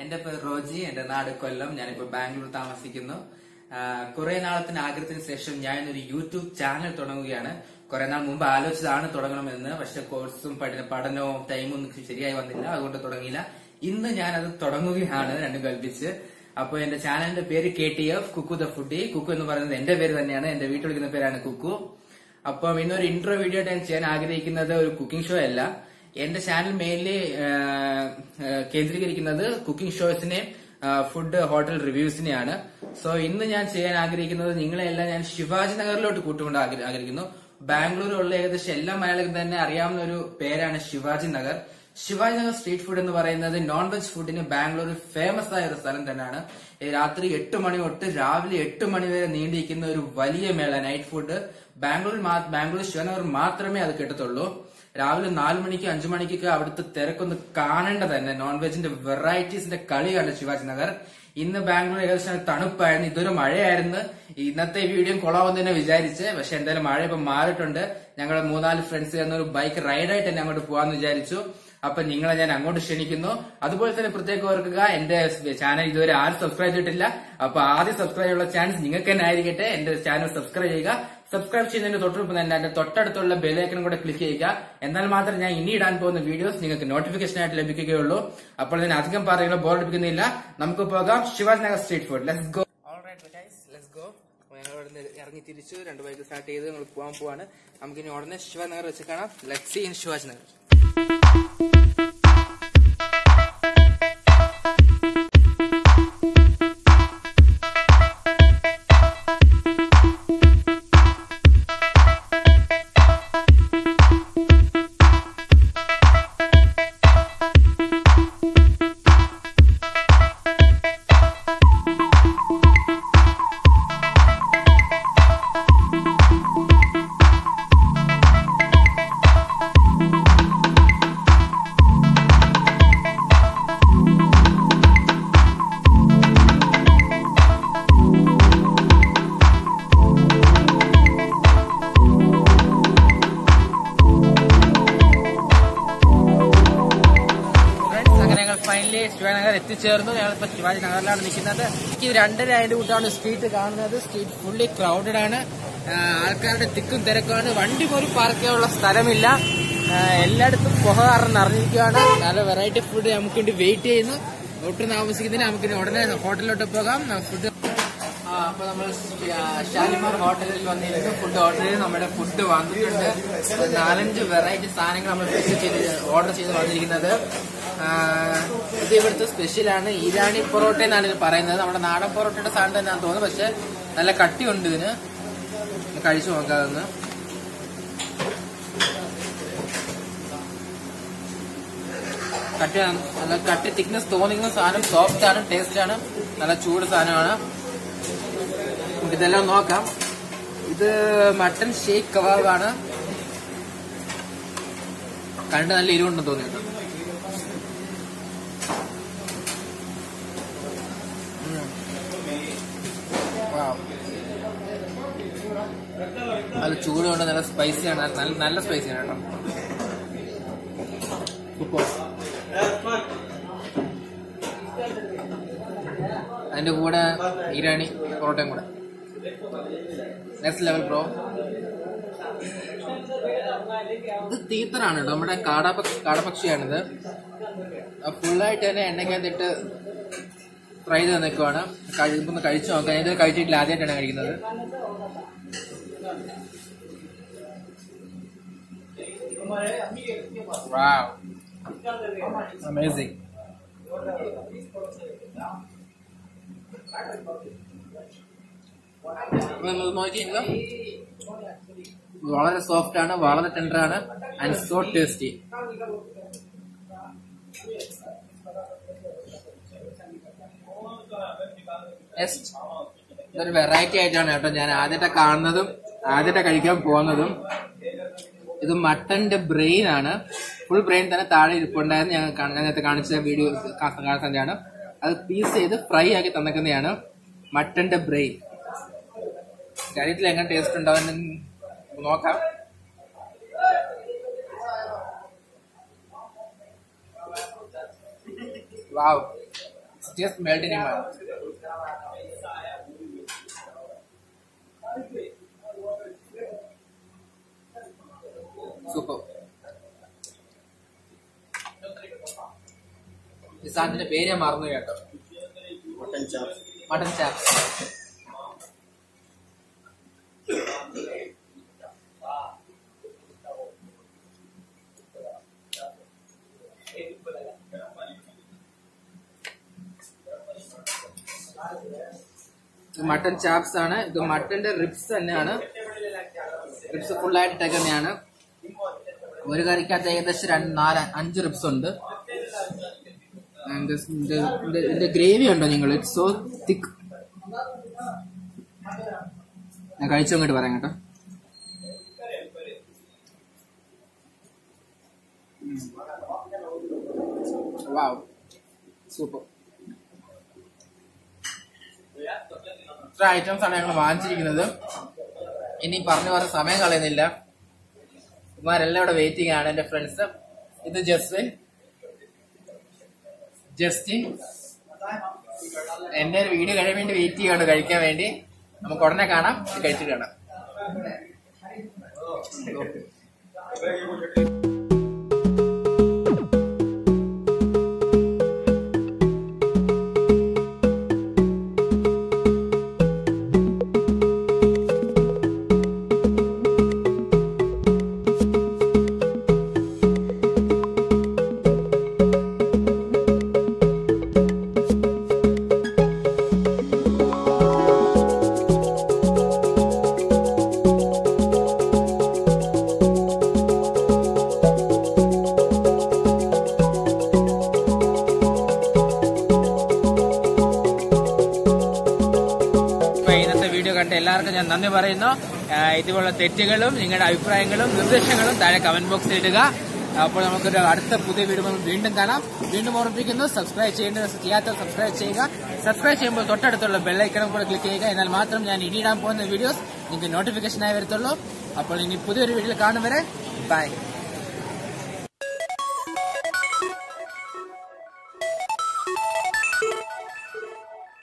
എന്റെ പേര് റോജി എന്റെ നാട് കൊല്ലം ഞാനിപ്പോ ബാംഗ്ലൂർ താമസിക്കുന്നു കുറെ നാളത്തിന് ആഗ്രഹത്തിന് ശേഷം ഞാൻ ഒരു യൂട്യൂബ് ചാനൽ തുടങ്ങുകയാണ് കുറെ നാൾ മുമ്പ് ആലോചിച്ചതാണ് തുടങ്ങണമെന്ന് പക്ഷെ കോഴ്സും പഠന പഠനവും ടൈമും ഒന്നും ശരിയായി വന്നില്ല അതുകൊണ്ട് തുടങ്ങിയില്ല ഇന്ന് ഞാൻ അത് തുടങ്ങുകയാണ് രണ്ടും കൽപ്പിച്ച് അപ്പൊ എന്റെ ചാനലിന്റെ പേര് K T F Kukku the foodie Kukku എന്ന് പറയുന്നത് എന്റെ പേര് തന്നെയാണ് എന്റെ വീട്ടിൽ വിളിക്കുന്ന പേരാണ് കുക്കു അപ്പം ഇന്നൊരു ഇൻട്രോ വീഡിയോ ഞാൻ ചെയ്യാൻ ആഗ്രഹിക്കുന്നത് ഒരു കുക്കിംഗ് ഷോ അല്ല എന്റെ ചാനൽ മെയിൻലി കേന്ദ്രീകരിക്കുന്നത് കുക്കിംഗ് ഷോസിനെ ഫുഡ് ഹോട്ടൽ റിവ്യൂസിനെയാണ് സോ ഇന്ന് ഞാൻ ചെയ്യാൻ ആഗ്രഹിക്കുന്നത് നിങ്ങളെല്ലാം ഞാൻ ശിവാജി നഗറിലോട്ട് കൂട്ടുകൊണ്ട് ആഗ്ര- ആഗ്രഹിക്കുന്നു ബാംഗ്ലൂരിലുള്ള ഏകദേശം എല്ലാ മലയാളികൾക്കും തന്നെ അറിയാവുന്ന ഒരു പേരാണ് ശിവാജി നഗർ ശിവാജി നഗർ സ്ട്രീറ്റ് ഫുഡ് എന്ന് പറയുന്നത് നോൺ വെജ് ഫുഡിന് ബാംഗ്ലൂർ ഫേമസ് ആയ ഒരു സ്ഥലം തന്നെയാണ് ഈ രാത്രി എട്ട് മണി തൊട്ട് രാവിലെ എട്ട് മണി വരെ നീണ്ടിരിക്കുന്ന ഒരു വലിയ മേള നൈറ്റ് ഫുഡ് ബാംഗ്ലൂരിൽ മാ- ബാംഗ്ലൂർ ശിവനഗർ മാത്രമേ അത് കിട്ടത്തുള്ളൂ രാവിലെ നാലു മണിക്ക് അഞ്ചു മണിക്കൊക്കെ അവിടുത്തെ തിരക്കൊന്ന് കാണേണ്ട തന്നെ നോൺ വെജിന്റെ വെറൈറ്റീസിന്റെ കളിയാണ് ശിവാജി നഗർ ഇന്ന് ബാംഗ്ലൂർ ഏകദേശം തണുപ്പായിരുന്നു ഇതൊരു മഴയായിരുന്നു ഇന്നത്തെ വീഡിയോ കൊള്ളാമെന്ന് തന്നെ വിചാരിച്ച് പക്ഷെ എന്തായാലും മഴ ഇപ്പൊ മാറിയിട്ടുണ്ട് ഞങ്ങൾ മൂന്നാല് ഫ്രണ്ട്സ് ചേർന്ന് ഒരു ബൈക്ക് റൈഡായിട്ട് തന്നെ അങ്ങോട്ട് പോകാന്ന് വിചാരിച്ചു അപ്പൊ നിങ്ങളെ ഞാൻ അങ്ങോട്ട് ക്ഷണിക്കുന്നു അതുപോലെ തന്നെ പ്രത്യേകം ഓർക്കുക എന്റെ ചാനൽ ഇതുവരെ ആരും സബ്സ്ക്രൈബ് ചെയ്തിട്ടില്ല അപ്പൊ ആദ്യം സബ്സ്ക്രൈബ് ചെയ്യാനുള്ള ചാൻസ് നിങ്ങൾക്ക് തന്നെ ആയിരിക്കട്ടെ എന്റെ ചാനൽ സബ്സ്ക്രൈബ് ചെയ്യുക സബ്സ്ക്രൈബ് ചെയ്യുന്നതിന്റെ തൊട്ടടുപ്പ് തന്നെ അതിന്റെ തൊട്ടടുത്തുള്ള ബെലൈക്കനും കൂടെ ക്ലിക്ക് ചെയ്യുക എന്നാൽ മാത്രം ഞാൻ ഇനി ഇടാൻ പോകുന്ന വീഡിയോസ് നിങ്ങൾക്ക് നോട്ടിഫിക്കേഷൻ ആയിട്ട് ലഭിക്കുകയുള്ളൂ അപ്പോൾ ഞാൻ അധികം പറയുന്ന ബോർ അടിപ്പിക്കുന്നില്ല നമുക്ക് പോകാം Shivaji Nagar street food let's go let's go ഞങ്ങൾ ഇവിടുന്ന് ഇറങ്ങി തിരിച്ചു രണ്ട് ബൈക്ക് സ്റ്റാർട്ട് ചെയ്ത് ഞങ്ങൾ പോകാൻ പോവാണ് നമുക്ക് ഇനി ഉടനെ ശിവാജ് നഗർ വെച്ച് കാണാം let's see in Shivaji Nagar friends അങ്ങനെ ഞങ്ങൾ ഫൈനലി ശിവാജി നഗർ എത്തിച്ചേർന്നു ഞങ്ങളിപ്പോ ശിവാജി നഗറിലാണ് നിൽക്കുന്നത് എനിക്ക് രണ്ടര അതിന്റെ കൂട്ടാണ് സ്ട്രീറ്റ് കാണുന്നത് സ്ട്രീറ്റ് ഫുള്ളി ക്രൗഡഡ് ആണ് ആ, ആൾക്കാരുടെ തിക്കും തിരക്കാണ് വണ്ടി പോലും പാർക്ക് ചെയ്യാനുള്ള സ്ഥലമില്ല ആ, എല്ലായിടത്തും പുക കാരണം നിറഞ്ഞിരിക്കുകയാണ് നല്ല വെറൈറ്റി ഫുഡ് നമുക്ക് വേണ്ടി വെയിറ്റ് ചെയ്യുന്നു ഒട്ടും താമസിക്കുന്നതിന് നമുക്ക് ഇനി ഉടനെ ഹോട്ടലിലോട്ട് പോകാം ഫുഡ് അപ്പൊ നമ്മൾ ഷാലിമാർ ഹോട്ടലിൽ വന്നിരുന്നു ഫുഡ് ഓർഡർ ചെയ്ത് നമ്മുടെ ഫുഡ് വന്നിട്ടുണ്ട് ഒരു നാലഞ്ച് വെറൈറ്റി സാധനങ്ങൾ നമ്മൾ സ്പെഷ്യൽ ചെയ്ത് ഓർഡർ ചെയ്ത് വന്നിരിക്കുന്നത് ആ, ഇത് ഇവിടുത്തെ സ്പെഷ്യലാണ് ഇരാണി പൊറോട്ട എന്നാണ് ഇത് പറയുന്നത് നമ്മുടെ നാടൻ പൊറോട്ടയുടെ സാധനം തന്നെയാണെന്ന് തോന്നുന്നു പക്ഷെ നല്ല കട്ടിയുണ്ട് ഇതിന് ഒന്ന് കഴിച്ചു നോക്കാം അതൊന്ന് കട്ടി നല്ല കട്ടി തിക്നെസ് തോന്നിക്കുന്ന സാധനം സോഫ്റ്റ് ആണ് ടേസ്റ്റ് ആണ് നല്ല ചൂട് സാധനമാണ് നമുക്ക് ഇതെല്ലാം നോക്കാം ഇത് മട്ടൻ ഷേക്ക് കബാബ് ആണ് കണ്ട് നല്ല എരിവുണ്ടെന്ന് തോന്നി കേട്ടോ ഉം. Wow. നല്ല ചൂടുകൊണ്ട് നല്ല സ്പൈസിയാണ് നല്ല നല്ല സ്പൈസിയാണ് കേട്ടോ സൂപ്പർ അതിന്റെ കൂടെ ഇരാണി പൊറോട്ടയും കൂടെ നെക്സ്റ്റ് ലെവൽ ബ്രോ ഇത് തീത്തറാണ് കേട്ടോ നമ്മുടെ കാടപ കാടപക്ഷിയാണിത് ഫുള്ളായിട്ട് തന്നെ എണ്ണയ്ക്കകത്തിട്ട് ഫ്രൈ ചെയ്ത് നിൽക്കുവാണ് കഴിക്കുമ്പോൾ കഴിച്ചു നോക്കാം ഇത് കഴിച്ചിട്ടില്ല ആദ്യമായിട്ടാണ് കഴിക്കുന്നത് അമേസിങ് നോക്കിയില്ല വളരെ സോഫ്റ്റ് ആണ് വളരെ ടെൻഡർ ആണ് ആൻഡ് സോ ടേസ്റ്റി നെക്സ്റ്റ് ഇതൊരു വെറൈറ്റി ആയിട്ടാണ് കേട്ടോ ഞാൻ ആദ്യത്തെ കാണുന്നതും ആദ്യത്തെ കഴിക്കാൻ പോകുന്നതും ഇത് മട്ടന്റെ ബ്രെയിൻ ആണ് ഫുൾ ബ്രെയിൻ തന്നെ താഴെ ഇരിപ്പുണ്ടായിരുന്നു ഞങ്ങൾ കാണ- ഞാൻ നേരത്തെ കാണിച്ച വീഡിയോ കാണുന്നതാണ് അത് പീസ് ചെയ്ത് ഫ്രൈ ആക്കി തന്നേക്കുന്നതാണ് മട്ടന്റെ ബ്രെയിൻ കാര്യത്തിൽ എങ്ങനെ ടേസ്റ്റ് ഉണ്ടാവുന്ന നോക്കാം wow just melt in your mouth. Super ഈ സാധനത്തിന്റെ പേര് ഞാൻ മറന്നു കേട്ടോ mutton chops mutton chops mutton chops ആണ് ഇത് മട്ടന്റെ റിബ്സ് തന്നെയാണ് റിബ്സ് ഫുൾ ആയിട്ട് ഇട്ടേക്ക് തന്നെയാണ് ഒരു കറിക്കകത്ത് ഏകദേശം രണ്ട് നാല് അഞ്ച് റിബ്സ് ഉണ്ട് And this- ഇത് ഇത് ഇതിന്റെ ഗ്രേവി ഉണ്ടോ നിങ്ങൾ ഇറ്റ്സ് സോ തിക്ക് ഞാൻ കഴിച്ചു അങ്ങോട്ട് പറയാം കേട്ടോ വാവ് സൂപ്പർ ഇത്ര ഐറ്റംസ് ആണ് ഞങ്ങൾ വാങ്ങിച്ചിരിക്കുന്നത് ഇനി പറഞ്ഞു പറഞ്ഞ സമയം കളയുന്നില്ല ഇമാരെല്ലാം ഇവിടെ വെയിറ്റിംഗ് ആണ് എന്റെ ഫ്രണ്ട്സ് ഇത് ജസ്റ്റിൻ ജസ്റ്റിൻ എന്റെ ഒരു വീഡിയോ കഴിയാൻ വേണ്ടി വെയിറ്റ് ചെയ്യാണ് കഴിക്കാൻ വേണ്ടി നമുക്ക് ഉടനെ കാണാം ഇത് കഴിച്ചിട്ട് കാണാം അപ്പൊ ഇന്നത്തെ വീഡിയോ കണ്ട എല്ലാവർക്കും ഞാൻ നന്ദി പറയുന്നു ആ, ഇതുപോലുള്ള തെറ്റുകളും നിങ്ങളുടെ അഭിപ്രായങ്ങളും നിർദ്ദേശങ്ങളും താഴെ കമന്റ് ബോക്സിൽ ഇടുക അപ്പോൾ നമുക്കൊരു അടുത്ത പുതിയ വീഡിയോ വീണ്ടും കാണാം വീണ്ടും ഓർമ്മിപ്പിക്കുന്നു സബ്സ്ക്രൈബ് ചെയ്യേണ്ടത് ചെയ്യാത്ത സബ്സ്ക്രൈബ് ചെയ്യുക സബ്സ്ക്രൈബ് ചെയ്യുമ്പോൾ തൊട്ടടുത്തുള്ള ബെല്ലൈക്കണം കൂടെ ക്ലിക്ക് ചെയ്യുക എന്നാൽ മാത്രം ഞാൻ ഇനി ഇടാൻ പോകുന്ന വീഡിയോസ് നിങ്ങൾക്ക് നോട്ടിഫിക്കേഷനായി വരത്തുള്ളൂ അപ്പോൾ ഇനി പുതിയൊരു വീഡിയോ കാണും വരെ ബൈ